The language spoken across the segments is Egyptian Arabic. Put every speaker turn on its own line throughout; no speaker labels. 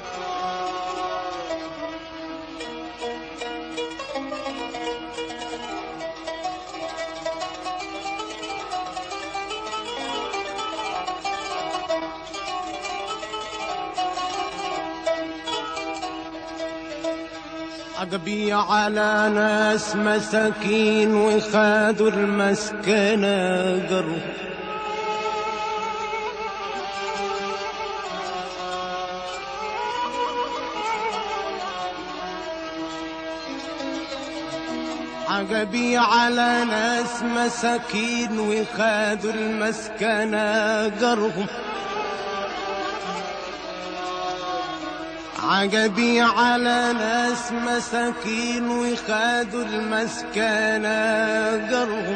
عقبي على ناس مساكين وخادوا المسكنة قروا عقبي على ناس مساكين وخادوا المسكنة قرهم عقبي على ناس مساكين وخادوا المسكنة قرهم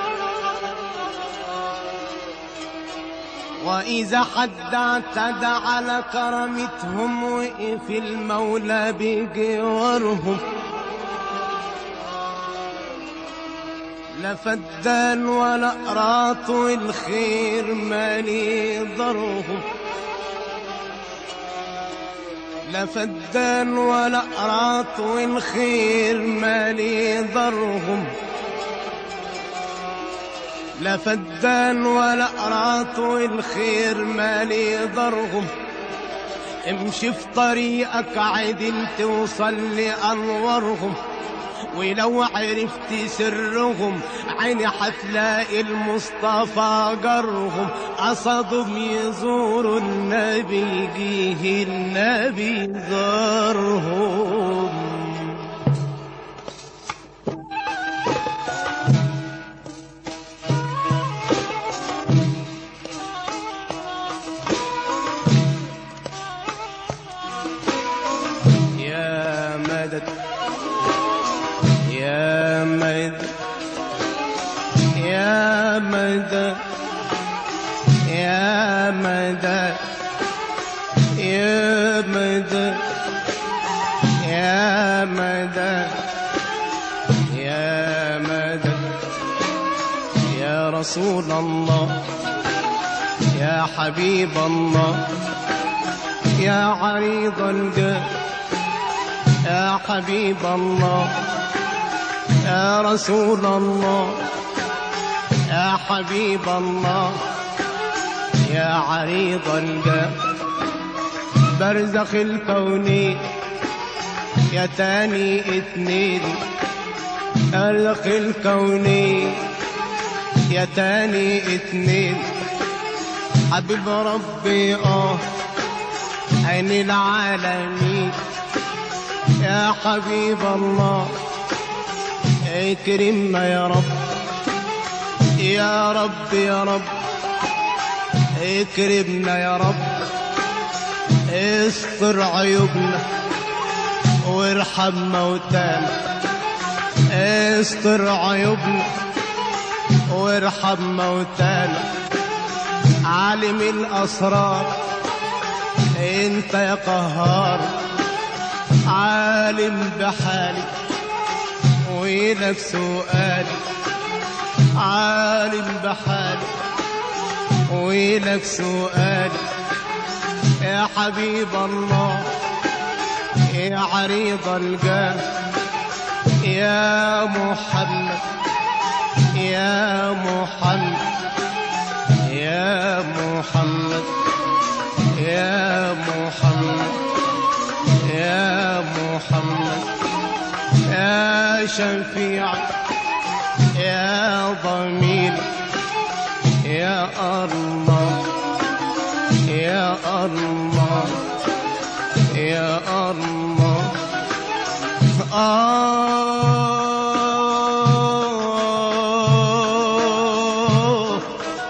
وإذا حد اعتدى على كرامتهم وقف المولى بجوارهم لا فدان ولا قراط والخير مالي ضرهم لا فدان ولا قراط والخير مالي ضرهم لا فدان ولا قراط والخير مالي ضرهم امشي في طريقك عدل توصل لأنورهم ولو عرفت سرهم عيني حتلاقي المصطفى جرهم قصدهم يزوروا النبي جيه النبي زارهم يا مدد يا مدد يا مدد يا مدد يا مدد يا مدد يا مدد يا رسول الله يا حبيب الله يا عريض الجاه يا حبيب الله يا رسول الله يا حبيب الله يا عريض الجاه برزخ الكون يا تاني اتنين برزخ الكون يا تاني اتنين حبيب ربي اه عين العالمين يا حبيب الله اكرمنا يا رب يا رب يا رب اكرمنا يا رب استر عيوبنا وارحم موتانا استر عيوبنا وارحم موتانا عالم الاسرار انت يا قهار عالم بحالي ويلك سؤالي عالم بحالي ويلك سؤالي يا حبيب الله يا عريض الجاه يا محمد يا محمد يا محمد يا محمد يا محمد يا شفيع يا ضمير يا الله يا الله يا الله آه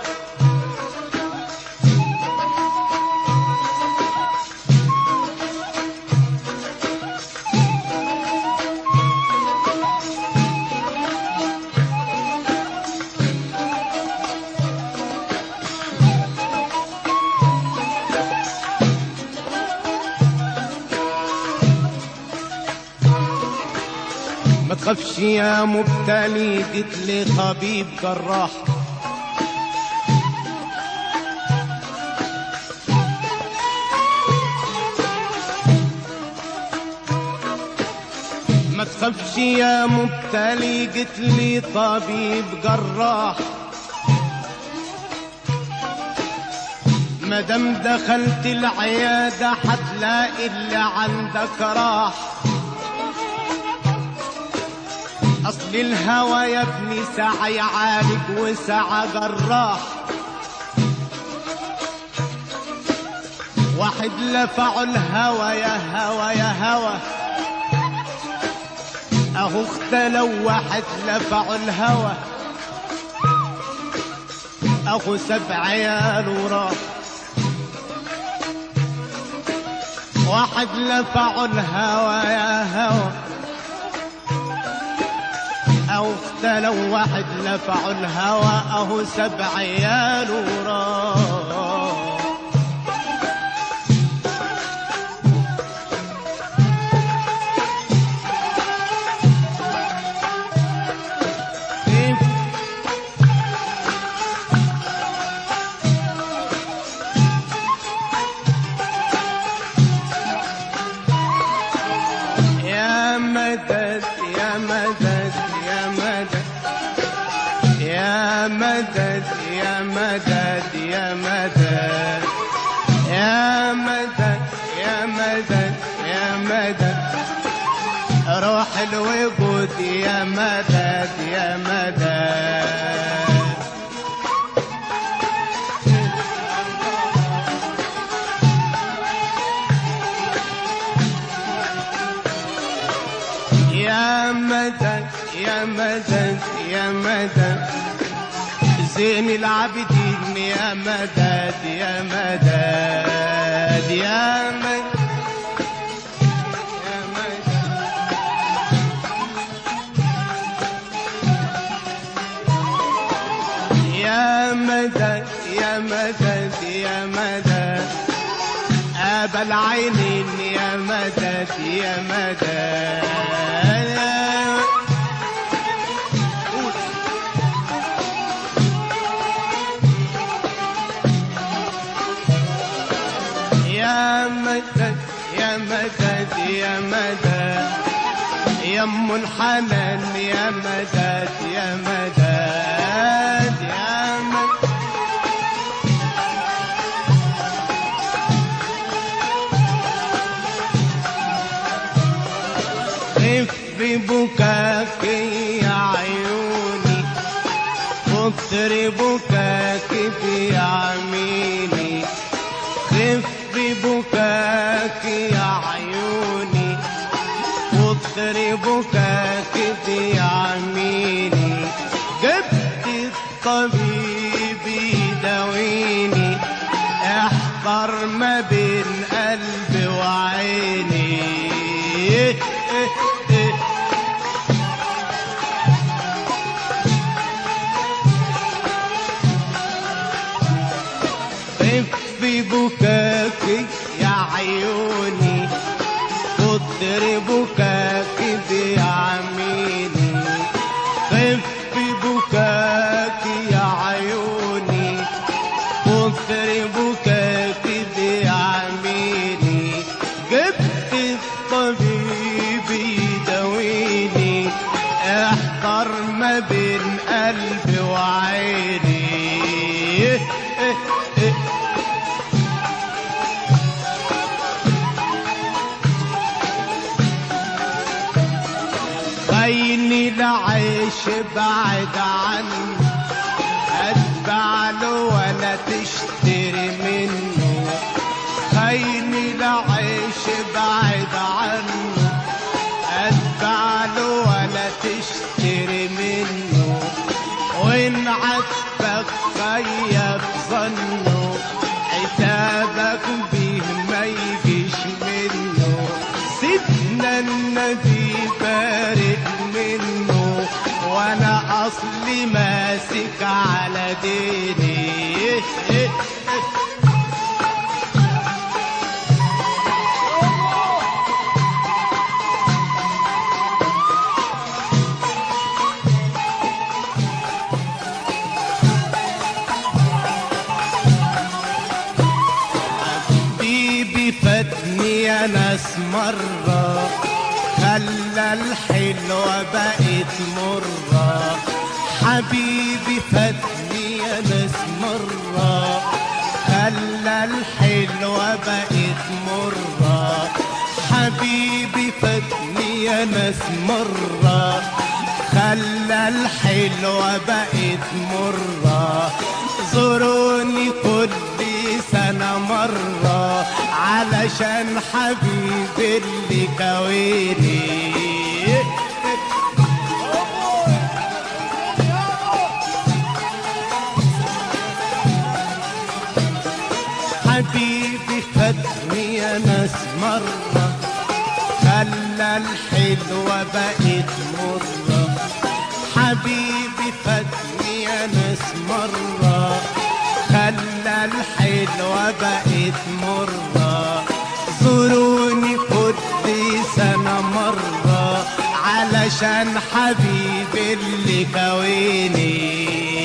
ما تخافش يا مبتلي جيت لي طبيب جراح ما تخافش يا مبتلي قلت لي طبيب جراح مادام دخلت العيادة هتلاقي اللي عندك راح أصل الهوى يا ابني ساعة يعالج وساعة جراح واحد لفعوا الهوى يا هوى يا هوى اهو اختلوا واحد لفعوا الهوى اخو سبع عيال وراح واحد لفعوا الهوى يا هوى او اختلوا واحد لفعوا الهوى اهو سبع عيال وراح كيف يا مدد يا مدد يا مدد يا مدد يا مدد يا مدد يا مدد يا مدد يا مدد روح الوجود يا مدد يا مدد يا مدد يا مدد يا مدد زين العابدين يا مدد يا مدد يا مدد يا مدد يا مدد يا مدد يا مدد أبا العينين يا مدد يا مدد يا مدد يا مدد يا مدد يا ام الحنان يا مدد يا مدد يا مدد خف بكاك يا عيوني كتر بكاك في عميني خف بكاك يا عيوني كتر بكاك في عميني جبت الطبيب يداويني احضر ما بين قلبي وعيني خف بكاك يا عيوني كتر بكاك بيعميني خف بكاك يا عيوني كتر بكاك بيعميني جبت الطبيب يداويني احضر ما بين قلبي وعيني خيني العيش بعد عني اتبع له ولا تشتري منه خيني العيش بعد عنه اتبع له ولا تشتري منه وان عاتبك خيب ظنه عتابك به ما يجيش منه سيدنا النبي بارك منه وانا اصلي ماسك على ديني حبيبي فاتني يا ناس مرة خلى الحلوة بقت مرة حبيبي فاتني يا ناس مرة خلى الحلوة بقت مرة حبيبي فاتني يا ناس مرة خلى الحلوة بقت مرة زوروني كل سنة مرة علشان حبيبي اللي كويني حبيبي فاتني يا ناس مرة خلى الحلوة بقت مرة حبيبي فاتني يا ناس مرة خلى الحلوة بقت مرة زوروني كل سنة مرة علشان حبيبي اللي كويني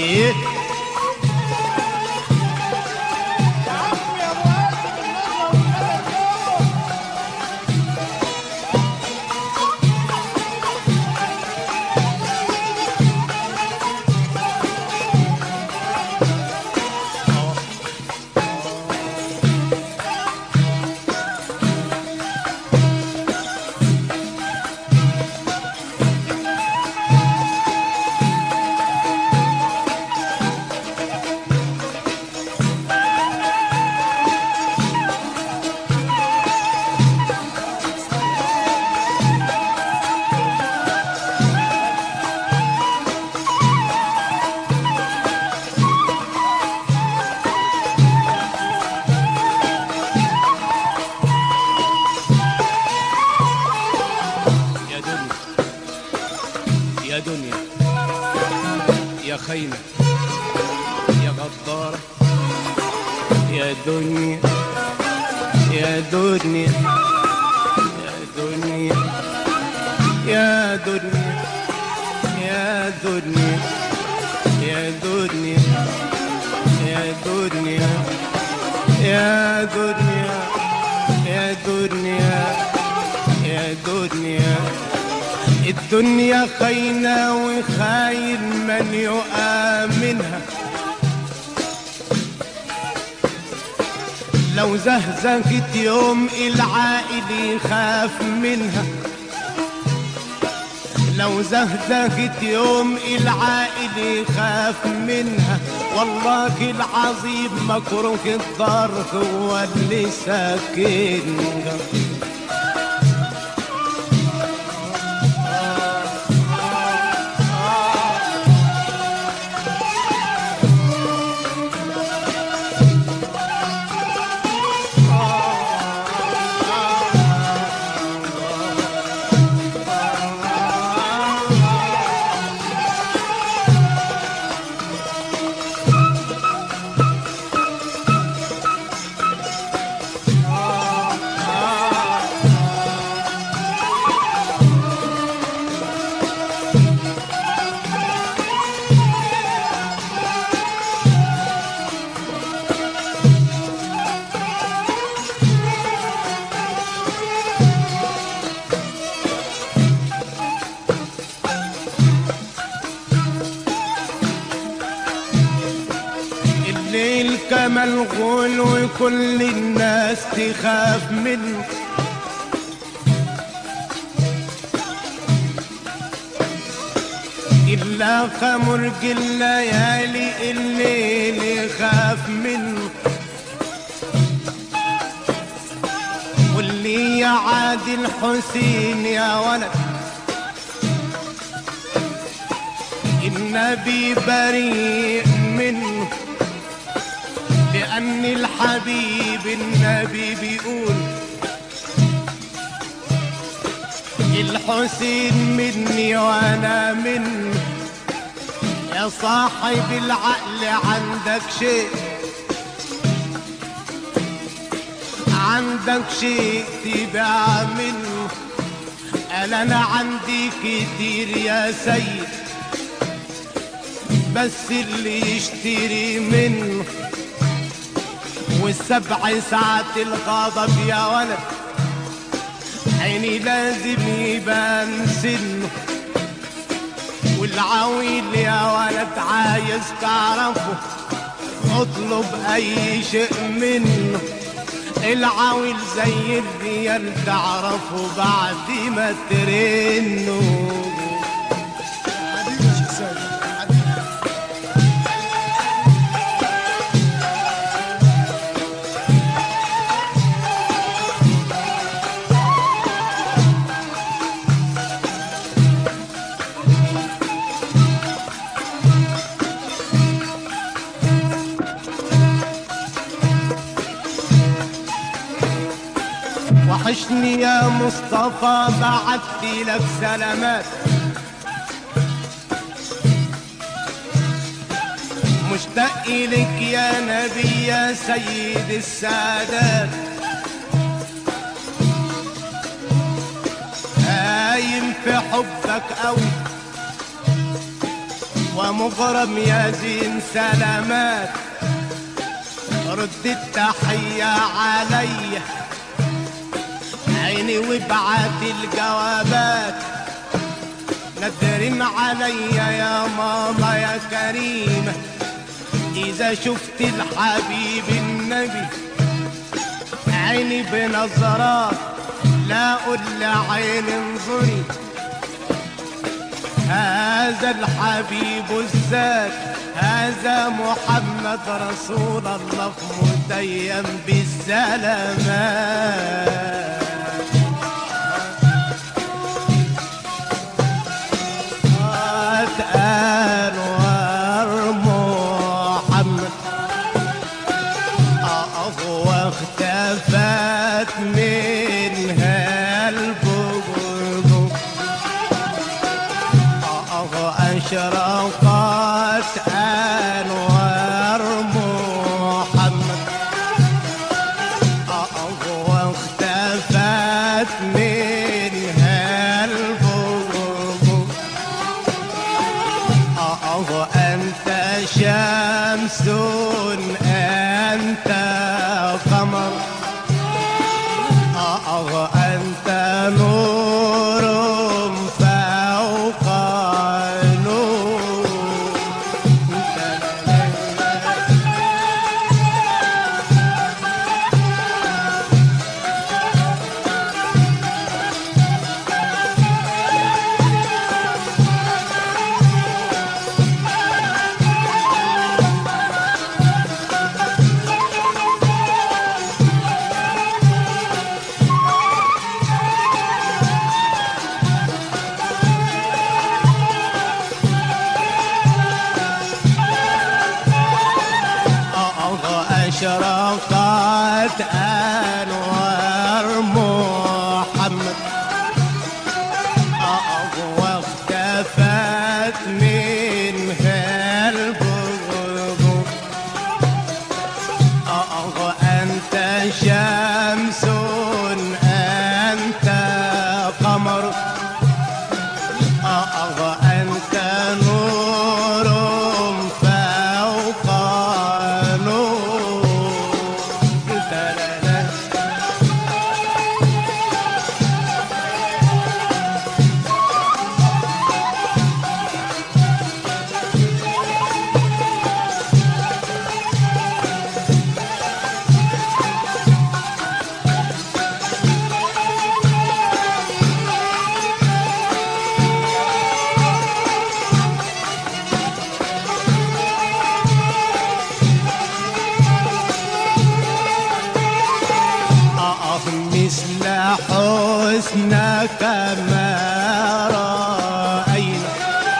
يا دنيا يا دنيا يا خاينة يا غدارة يا دنيا يا دنيا يا دنيا يا دنيا يا دنيا يا دنيا يا دنيا يا دنيا يا دنيا يا دنيا الدنيا خاينة وخاين من يؤمنها لو زهزهت يوم العائل يخاف منها لو زهزهت يوم العائل يخاف منها والله العظيم مكروه الدار هو اللي ساكنها الليل كما الغول وكل الناس تخاف منه إلا خمرج الليالي الليل يخاف منه واللي يا عادل حسين يا ولد النبي بريء منه لأن الحبيب النبي بيقول الحسين مني وأنا منه يا صاحب العقل عندك شيء عندك شيء تباع منه قال أنا عندي كتير يا سيد بس اللي يشتري منه والسبع ساعات الغضب يا ولد عيني لازم يبان سنه والعويل يا ولد عايز تعرفه اطلب اي شيء منه العويل زي الريال تعرفه بعد ما ترنه
حبيبي يا شيخ سيد حبيبي
وحشني يا مصطفى بعت لك سلامات مشتاق لك يا نبي يا سيد السادات قايم في حبك قوي ومغرم يا زين سلامات رد التحية عليا عيني وابعت الجوابات ندرن عليا يا ماما يا كريمة إذا شفت الحبيب النبي عيني بنظرات لا أقول لعين انظري هذا الحبيب الذات هذا محمد رسول الله متيم بالسلامات أنوار محمد أهو اختفت منها البغض أهو أشرقت أنوار محمد أهو اختفت منها البغض أه أنت شمس أنت قمر أه أنت نور فوق نور أه أشرقت أنوار محمد أه واختفت منها البغض أه أنت شمس أنت قمر أه أنت نور فوق نور تلالا. أه مثل حسنك ما رأينا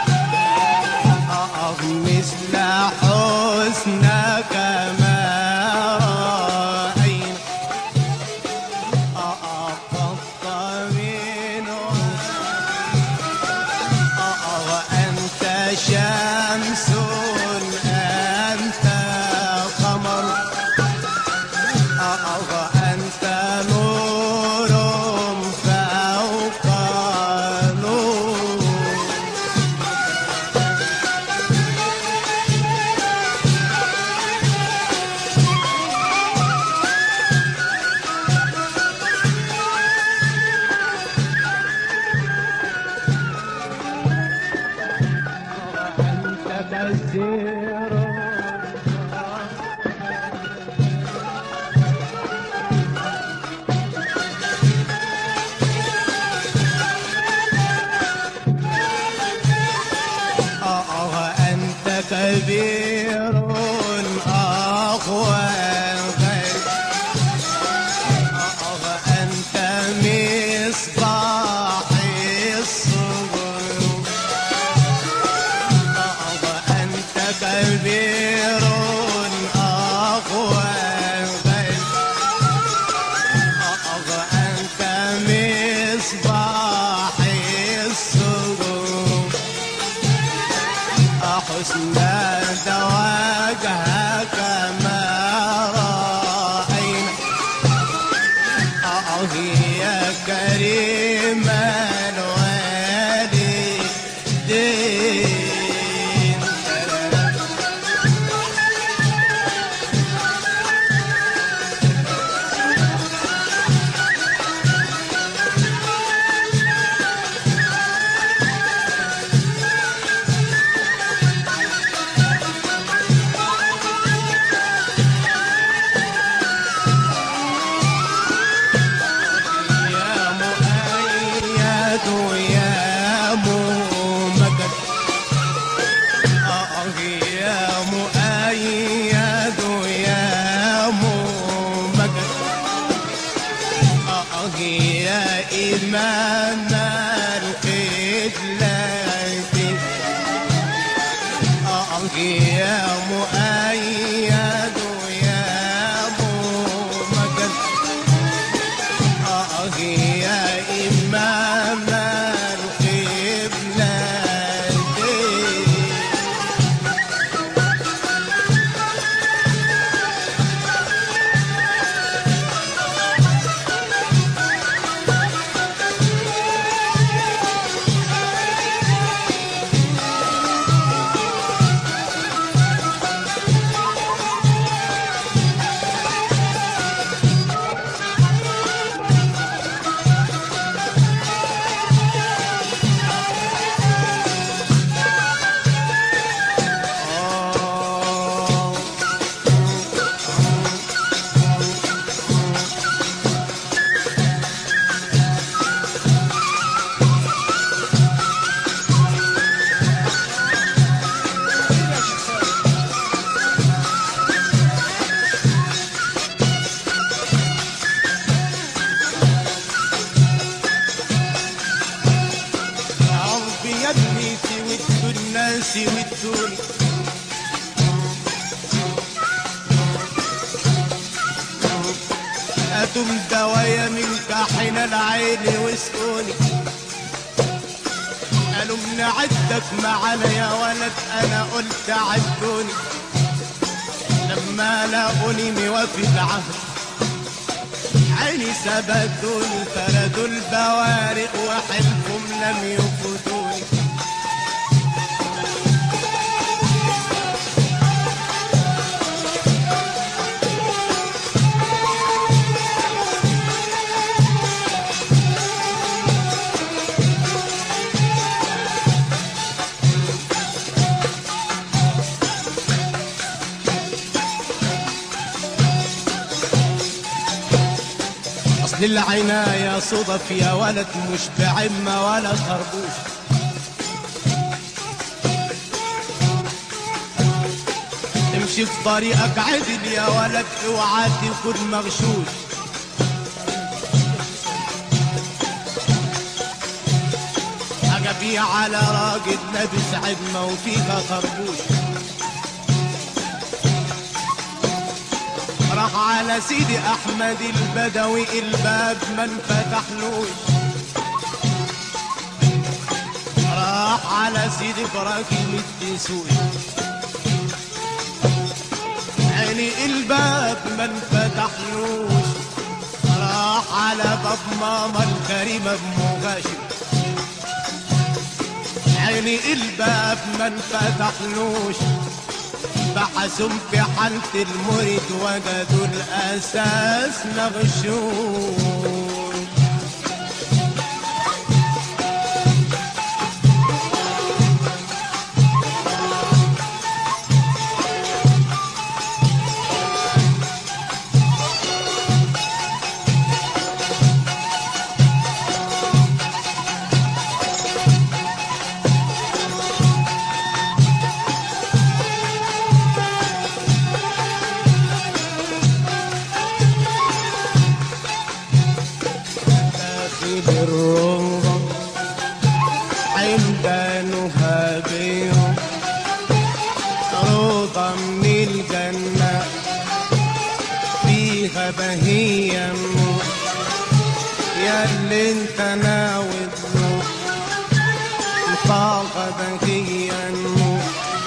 أه مثل حسنك ما رأينا أه قط من أه وأنت شمس أنت قمر أه أنت نور فوق نور كثير آه أنت كبير أخوة غير آه أنت مصباح الصبر آه أنت كبير أخوة غير آه أنت مصباح الصبر حسن دواجهك ما رأينا آه يا كريم الوالدين يا مؤيد يا ممجد آه يا مؤيد يا ممجد آه يا إمام القبلة آه يا مؤيد يا ممجد آه يا إمام القبلة آه يا ربي يا ابنيتي ودوا الناس ودوني هاتم دوايا من كحين العين واسقوني قالوا بنعدك معانا يا ولد انا قلت عدوني لما لاقوني موافي العهد عيني ثبتوني فردوا البوارق وحلفهم لم يفوتوني اصل العناية صدف يا ولد مش بعمة ولا خربوش امشي في طريقك عدل يا ولد اوعى تكون مغشوش عجبي على راجل لابس عمة وفيها خربوش راح على سيدي احمد البدوي الباب ما انفتحلوش راح على سيدي ابراهيم الدسوقي عيني الباب ما انفتحلوش راح على باب ماما الكريمه ام غاشم عيني الباب ما انفتحلوش بحثوا في حالة المريد وجدوا الأساس مغشوش بستانها بيهم روضة من الجنة فيها بهية النور يا اللي انت ناوي تزور طاقة بهية النور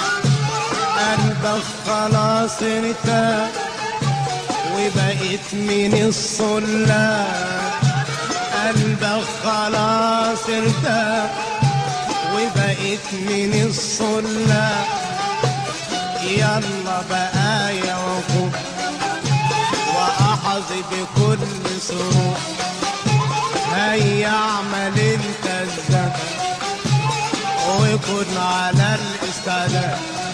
قلبك خلاص ارتاح وبقيت من الصلاة قلبك خلاص ارتاح وبقيت من الصلاة يلا بقى يا وفوق وأحظي بكل سرور هيا اعمل انت الذنب وكن على الاستعداد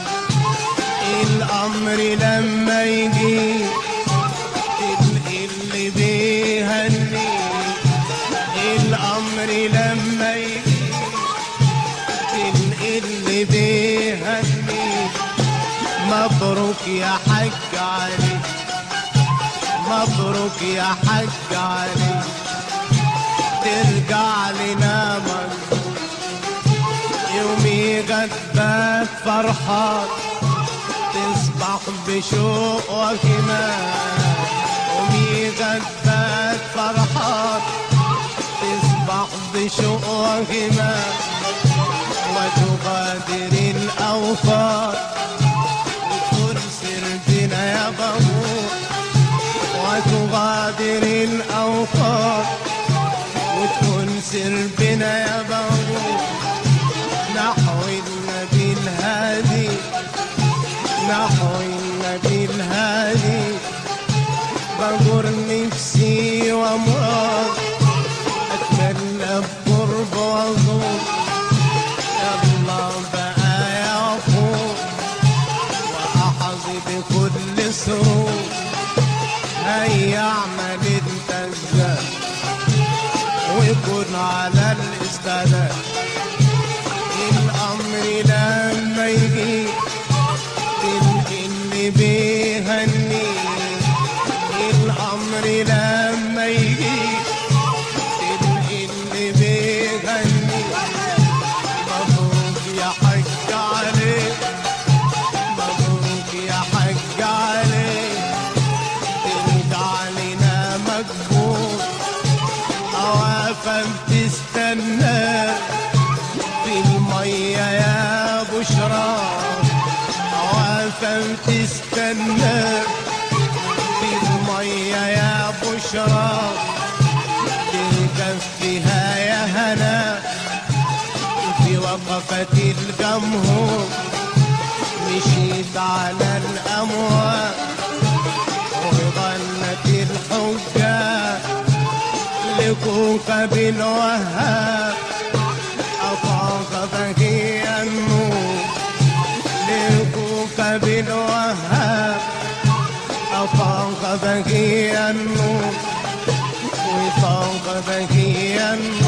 الامر لما يجي تلقي اللي بيهني الامر لما يجي تلقي اللي بيهني مبروك يا حاج علي مبروك يا حاج علي ترجع لنا مظبوط يومي جدك فرحات تصبح بشوق وكمان يومي جدك فرحات تصبح بشوق وكمان وتغادر الأوفار وترسل بنا يا بابور وتغادر الأوفار وتنسر بنا يا بابور نحو النبي الهادي نحو النبي الهادي بقر نفسي ومراد اتمنى بقرب وازور يلا بقى يا فوق واحظي بكل سرور هيا اعمل انت الزاد ويكون على الاستعداد الامر لما يجي تلقي اللي بيهني الامر لما يجي تلقي اللي بيغني مبروك يا حاج علي مبروك يا حاج علي ترجع لنا مقبول أوافم تستنى في المية يا بشرى أوافم تستنى في المية يا بشرى تكفيها يا هنا في وقفة الجمهور مشيت على الأموال وظنت الحجة لكوكب الوهاب أفاق بهي النور لكوكب الوهاب أفاق بهي النور وفاق بهي النور